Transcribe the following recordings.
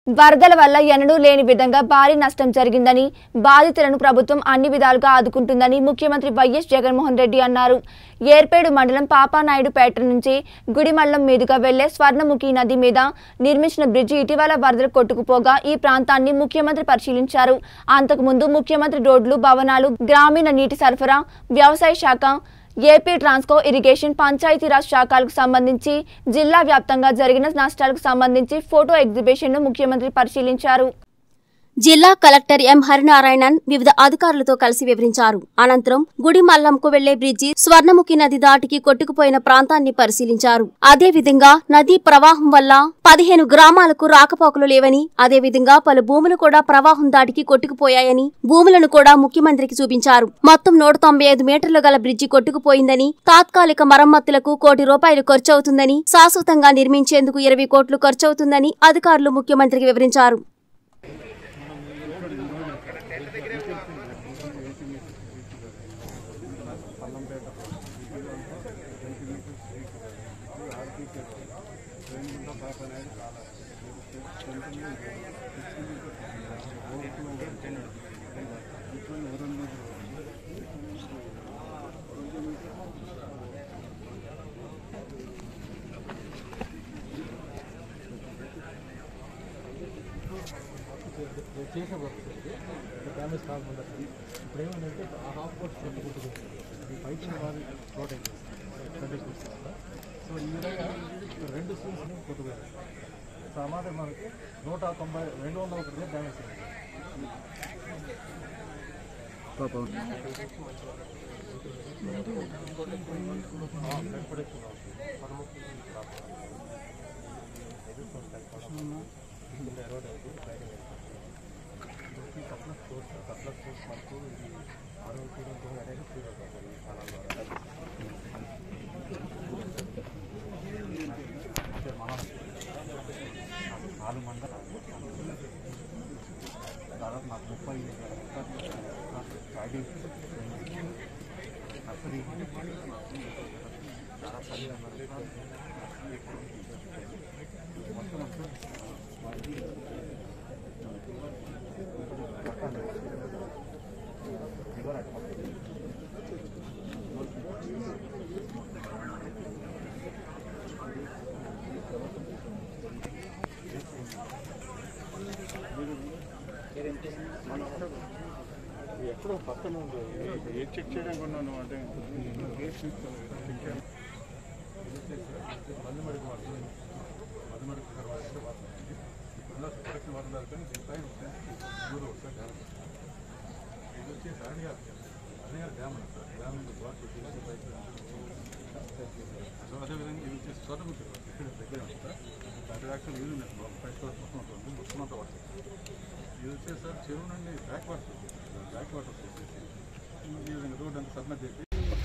వరదల వల్ల ఎన్నడూ లేని విధంగా భారీ నష్టం జరిగిందని బాధితులను ప్రభుత్వం అన్ని విధాలుగా ఆదుకుంటుందని ముఖ్యమంత్రి వైఎస్ జగన్మోహన్ రెడ్డి అన్నారు ఏర్పేడు మండలం పాపానాయుడుపేట నుంచి గుడిమల్లం మీదుగా వెళ్లే స్వర్ణముఖి నది మీద నిర్మించిన బ్రిడ్జి ఇటీవల వరదలు కొట్టుకుపోగా ఈ ప్రాంతాన్ని ముఖ్యమంత్రి పరిశీలించారు అంతకుముందు ముఖ్యమంత్రి రోడ్లు భవనాలు గ్రామీణ నీటి సరఫరా వ్యవసాయ శాఖ ఏపీ ట్రాన్స్కో ఇరిగేషన్ పంచాయతీరాజ్ శాఖలకు సంబంధించి జిల్లా వ్యాప్తంగా జరిగిన నష్టాలకు సంబంధించి ఫోటో ఎగ్జిబిషన్ను ముఖ్యమంత్రి పరిశీలించారు జిల్లా కలెక్టర్ ఎం హరినారాయణన్ వివిధ అధికారులతో కలిసి వివరించారు అనంతరం గుడి మల్లంకు వెళ్లే బ్రిడ్జి స్వర్ణముఖి నది దాటికి కొట్టుకుపోయిన ప్రాంతాన్ని పరిశీలించారు అదేవిధంగా నదీ ప్రవాహం వల్ల పదిహేను గ్రామాలకు రాకపోకలు లేవని అదేవిధంగా పలు భూములు కూడా ప్రవాహం దాటికి కొట్టుకుపోయాయని భూములను కూడా ముఖ్యమంత్రికి చూపించారు మొత్తం నూట తొంభై ఐదు మీటర్లు గల బ్రిడ్జి కొట్టుకుపోయిందని తాత్కాలిక మరమ్మతులకు కోటి రూపాయలు ఖర్చవుతుందని శాశ్వతంగా నిర్మించేందుకు ఇరవై కోట్లు ఖర్చవుతుందని అధికారులు ముఖ్యమంత్రికి వివరించారు చేసే వర్క్ డ్యామేజ్ కాకుండా ఇప్పుడు ఏమంటే ఆ హాఫ్ కోట్ చెప్పుకుంటుంది ఈ పైప్ వారి ఫ్లోట్ కండిషన్ ఇస్తుంది సో ఈ విధంగా రెండు స్కూల్స్ని కొట్టుకోవాలి సో అన్నమాట మనకి నూట తొంభై రెండు వందల ఒకటి డ్యామేజ్ అయింది నాలుగు మండలాలు దాదాపు నాకు ముప్పై ఐదు నర్సరీ దాదాపు పదిహేను మంది మొత్తం ఎక్కడో పక్కన ఉంది ఏ చెక్ చేయడానికి ఉన్నాను అంటే మందుమడికి వాడుతుంది మందుమడికి వాడితే వాడుతుంది ఇప్పుడు ప్రొటెక్షన్ వాడుతున్నారు కానీ దీనిపై దూరం వస్తుంది ఇది వచ్చేసి అరణ్య అరణ్య డ్యామ్ ఉంది సార్ డ్యామ్ ఉంది వాటర్ చేసి పైకి సో అదేవిధంగా ఇది వచ్చేసి స్వర్ణముఖి ఇక్కడ దగ్గర ఉంది సార్ దాంట్లో యాక్చువల్ యూజ్ ఉంది పైకి మొత్తం ఉంటుంది మొత్తం అంతా వాటర్ ఇది వచ్చేసి సార్ చెరువు నుండి బ్యాక్ వాటర్ బ్యాక్ వాటర్ వచ్చేసి ఈ విధంగా రోడ్ అంతా సబ్మిట్ చేసి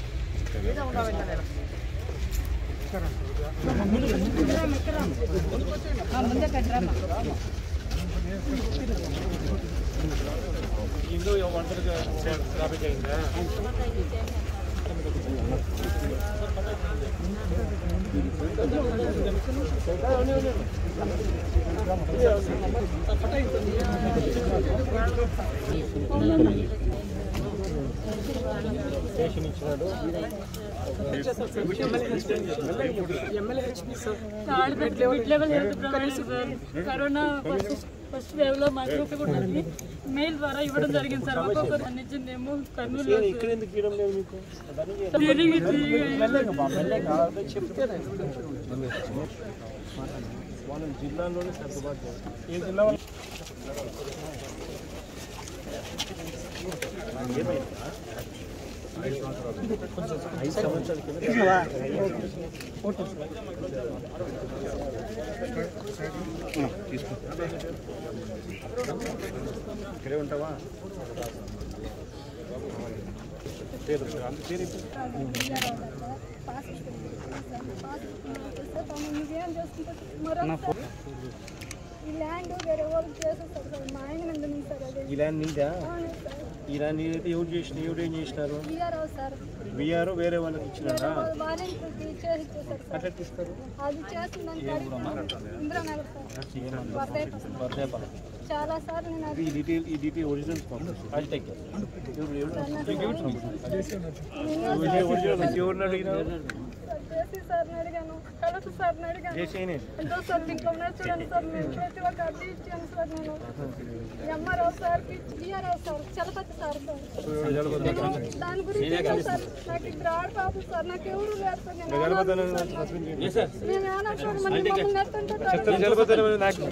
third mid level health provider sir corona first first wave లో మాకు ఉన్నది మెయిల్ ద్వారా ఇవ్వడం జరిగింది సార్ ఒక్కొక్కరు అందించిందేమో కర్నూలు తిరిగి తిరిగి ఇక్కడే ఉంటావా పేరు అంత పేరు నువ్వేం చేసుకుంటావు ఈ ల్యాండ్ వేరే వాళ్ళు చేసేస్తారు సార్ మా ఆయన ఉంది సార్ అది ఈ ల్యాండ్ నీదా అవును సార్ ఈ ల్యాండ్ నీదైతే ఎవరు చేసిన ఎవరు ఏం చేసినారు బీఆర్ఓ సార్ బీఆర్ వేరే వాళ్ళకి వేరే ఇచ్చినారా వాళ్ళు వారెంట్కి చేసి ఇచ్చేసారు సార్ అట్లా ఇస్తారు అది చేస్తుందని ఇంద్రానగర్ సార్ వర్ధేపల్లి. వర్ధేపల్లి. చాలా సార్లు నేను అది ఈ డీటెయిల్ ఈ డీటెయిల్ ఒరిజినల్స్ పంపిస్తాను అది టేక్ ఎవరు ఎవరు ఒరిజినల్ ఎవరిని అడిగినారు జేసీ సార్ని అడిగాను కలెక్టర్ సార్ని అడిగాను చేసేయనే ఎంతో సార్ దీంట్లో ఉన్నాయి చూడండి సార్ నేను ప్రతి ఒక్క అర్జీ ఇచ్చాను సార్ నేను ఎంఆర్ఓ సార్కి GRO sir Chalapathi sir sir నేను దాని గురించి చెప్పాను సార్ నాకు ఇద్దరు ఆడపాపలు సార్ నాకు ఎవరు లేరు సార్ నేను అనాథను సార్. నేను అనాథ మళ్ళీ మమ్మల్ని ఎత్తుంటే నాకు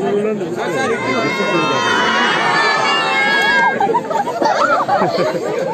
ఆ